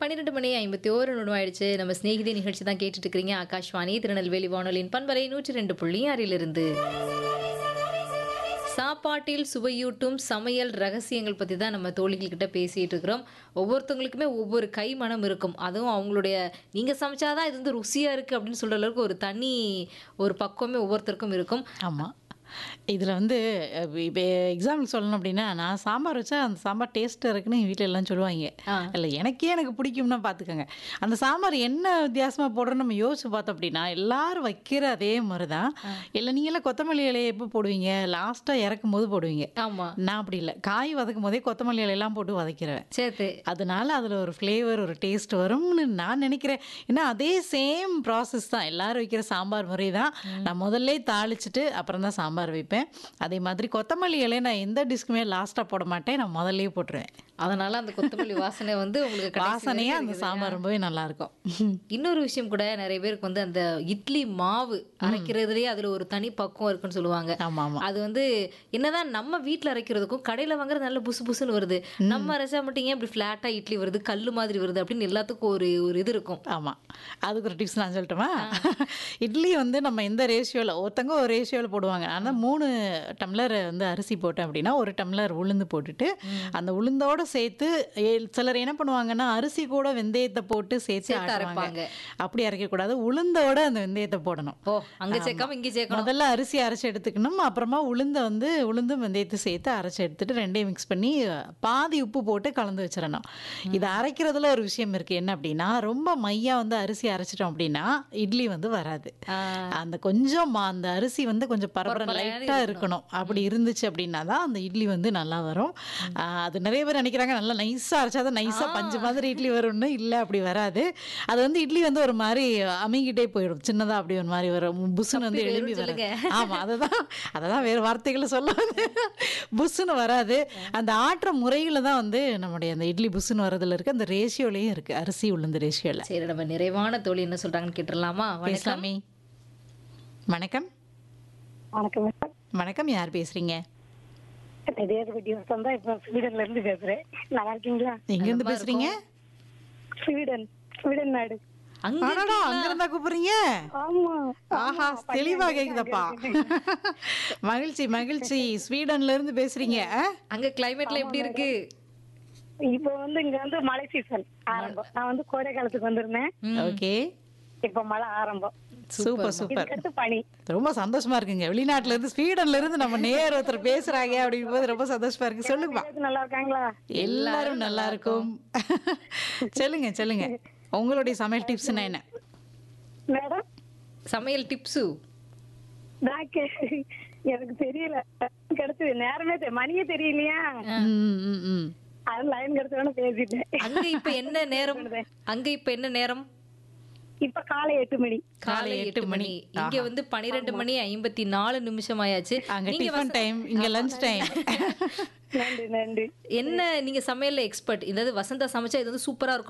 பன்னிரெண்டு மணி ஐம்பத்தி ஓரு நிமிடம் ஆயிடுச்சு நம்ம சிநேகிதி நிகழ்ச்சி தான் கேட்டுட்டு இருக்கிறீங்க ஆகாஷ்வாணி திருநெல்வேலி வானொலியின் பண்பலை நூற்றி ரெண்டு புள்ளி ஆறிலிருந்து சாப்பாட்டில் சுவையூட்டும் சமையல் ரகசியங்கள் பற்றி தான் நம்ம தோழிகள்கிட்ட பேசிகிட்டு இருக்கிறோம் ஒவ்வொருத்தவங்களுக்குமே ஒவ்வொரு கை மனம் இருக்கும் அதுவும் அவங்களுடைய நீங்கள் சமைச்சாதான் இது வந்து ருசியாக இருக்குது அப்படின்னு சொல்கிற அளவுக்கு ஒரு தனி ஒரு பக்குவமே ஒவ்வொருத்தருக்கும் இருக்கும் ஆமாம் இதில் வந்து இப்போ எக்ஸாம்பிள் சொல்லணும் அப்படின்னா நான் சாம்பார் வச்சா அந்த சாம்பார் டேஸ்ட்டாக இருக்குன்னு எங்கள் வீட்டில் எல்லாம் சொல்லுவாங்க ஆ. இல்லை எனக்கே எனக்கு பிடிக்கும்னா பார்த்துக்கோங்க அந்த சாம்பார் என்ன வித்தியாசமாக போடுறோன்னு நம்ம யோசிச்சு பார்த்தோம் அப்படின்னா எல்லாரும் வைக்கிற அதே மாதிரி தான் இல்லை நீங்களாம் கொத்தமல்லி இலையை எப்போ போடுவீங்க லாஸ்ட்டாக இறக்கும் போது போடுவீங்க ஆமாம் நான் அப்படி இல்லை காய் வதக்கும் போதே கொத்தமல்லி இலையெல்லாம் போட்டு வதக்கிறேன் சேர்த்து அதனால அதில் ஒரு ஃப்ளேவர் ஒரு டேஸ்ட் வரும்னு நான் நினைக்கிறேன் ஏன்னா அதே சேம் ப்ராசஸ் தான் எல்லாரும் வைக்கிற சாம்பார் முறை தான் நான் முதல்ல தாளிச்சிட்டு அப்புறம் தான் சாம்பார் வைப்பேன் அதே மாதிரி கொத்தமல்லி இலையை நான் எந்த டிஷ்க்குமே லாஸ்ட்டாக போட மாட்டேன் நான் முதல்லயே போட்டுருவேன் அதனால அந்த கொத்தமல்லி வாசனை வந்து உங்களுக்கு கடைசி வாசனையாக வரைக்கும் அந்த இருக்குது. சாம்பார் ரொம்பவே நல்லாயிருக்கும் இன்னொரு விஷயம் கூட நிறைய பேருக்கு வந்து அந்த இட்லி மாவு அரைக்கிறதுலயே அதுல ஒரு தனி பக்குவம் இருக்குன்னு சொல்லுவாங்க ஆமாம் ஆமாம் அது வந்து என்னதான் நம்ம வீட்ல அரைக்கிறதுக்கும் கடையில வாங்குறது நல்ல புசு புசுன்னு வருது நம்ம அரைச்சா மட்டும் ஏன் இப்படி ஃபிளாட்டா இட்லி வருது கல்லு மாதிரி வருது அப்படின்னு எல்லாத்துக்கும் ஒரு ஒரு இது இருக்கும் ஆமாம் அதுக்கு ஒரு டிப்ஸ் நான் சொல்லட்டுமா இட்லி வந்து நம்ம எந்த ரேஷியோவில் ஒருத்தங்க ஒரு ரேஷியோவில் போடுவாங்க ஆனால் மூணு டம்ளர் வந்து அரிசி போட்டேன் அப்படின்னா ஒரு டம்ளர் உளுந்து போட்டுட்டு அந்த உளுந்தோட சேர்த்து ஏ- சிலர் என்ன பண்ணுவாங்கன்னா அரிசி கூட வெந்தயத்தை போட்டு சேர்த்து சேர்த்து அரைப்பாங்க அரைப்பாங்க. அப்படி அரைக்கக்கூடாது உளுந்தோட அந்த வெந்தயத்தை போடணும் ஓ அங்க சேர்க்காம இங்க சேர்க்கணும் முதல்ல அரிசி அரைச்சி எடுத்துக்கணும் அப்புறமா உளுந்தை வந்து உளுந்து வெந்தயத்தை சேர்த்து அரைச்சி எடுத்துட்டு ரெண்டையும் மிக்ஸ் பண்ணி பாதி உப்பு போட்டு கலந்து வச்சிடணும் இது அரைக்கிறதுல ஒரு விஷயம் இருக்கு என்ன அப்படின்னா ரொம்ப மையா வந்து அரிசி அரைச்சிட்டோம் அப்படின்னா இட்லி வந்து வராது ஆ, அந்த கொஞ்சம் மா- அந்த அரிசி வந்து கொஞ்சம் பரபர பரபரையான லைட்டாக இருக்கணும் அப்படி இருந்துச்சு அப்படின்னா தான் அந்த இட்லி வந்து நல்லா வரும் ஆ, அது நிறைய பேர் நினைக்கிறாங்க நல்லா நைஸாக அரைச்சாதான் நைஸாக பஞ்சு மாதிரி இட்லி வரும்னு இல்லை அப்படி வராது அது வந்து இட்லி வந்து ஒரு மாதிரி அமுங்கிட்டே போயிடும் சின்னதாக அப்படி ஒரு மாதிரி வரும் புஸ்ஸுன்னு வந்து தப்பி எழும்பி போயிரும் வரும் சொல்லுங்க. ஆமாம் அதை தான் அதை தான் வேறு வார்த்தைகளை சொல்ல வந்து புஸ்ஸுன்னு வராது அந்த ஆற்ற முறையில் தான் வந்து நம்முடைய அந்த இட்லி புஸ்ஸுன்னு வரதுல இருக்கு அந்த ரேஷியோலையும் இருக்கு அரிசி உளுந்து ரேஷியோவில் சரி நம்ம நிறைவான தோழி என்ன சொல்றாங்கன்னு கேட்டுடலாமா வணக்கம் பேசலாமே வணக்கம் வணக்கம் மேடம் வணக்கம் யார் பேசுறீங்க நெடியார்பட்டி வசம் தான் இப்போ ஸ்வீடன்ல இருந்து பேசுறேன் நல்லா இருக்கீங்களா எங்கேருந்து பேசுறீங்க ஸ்வீடன் ஸ்வீடன் நாடு அங்க அடடா அங்க இருந்தா கூப்பிடுறீங்க ஆமா ஆஹா தெளிவா கேக்குதப்பா மகிழ்ச்சி மகிழ்ச்சி ஸ்வீடன்ல இருந்து பேசுறீங்க ஆ? அங்க கிளைமேட்ல எப்படி இருக்கு இப்போ வந்து இங்க வந்து மழை சீசன் ஆரம்பம் நான் வந்து கோடை காலத்துக்கு வந்திருந்தேன் ஓகே இப்ப மழை ஆரம்பம் சூப்பர் சூப்பர் இதுக்கடுத்து பனி ரொம்ப சந்தோஷமா இருக்குங்க வெளிநாட்டுல இருந்து ஸ்வீடன்ல இருந்து நம்ம நேர் ஒருத்தர் பேசுறாங்க அப்படிங்கும் போது ரொம்ப சந்தோஷமா இருக்கு சொல்லுங்கப்பா எல்லாரும் நல்லா இருக்காங்களா எல்லாரும் நல்லா இருக்கும் சொல்லுங்க சொல்லுங்க உங்களுடைய சமையல் டிப்ஸ் என்ன மேடம் சமையல் டிப்ஸு நான் கே- எனக்கு தெரியல கிடைச்சது நேரமே தெ- மணியே தெரியலையா ம், ம், ம். அது லைன் கிடைச்சவன பேசிட்டேன் அங்க இப்ப என்ன நேரம் அங்க இப்ப என்ன நேரம் இப்ப காலை எட்டு மணி காலை எட்டு மணி இங்க வந்து பனிரெண்டு மணி ஐம்பத்தி நாலு நிமிஷம் ஆயாச்சு அங்க நீங்க டிஃபன் டைம் இங்க லஞ்ச் டைம் நன்றி நன்றி என்ன நீங்க சமையல்ல எக்ஸ்பர்ட் இதாவது வசந்தா சமைச்சா இது வந்து சூப்பரா இருக்கும்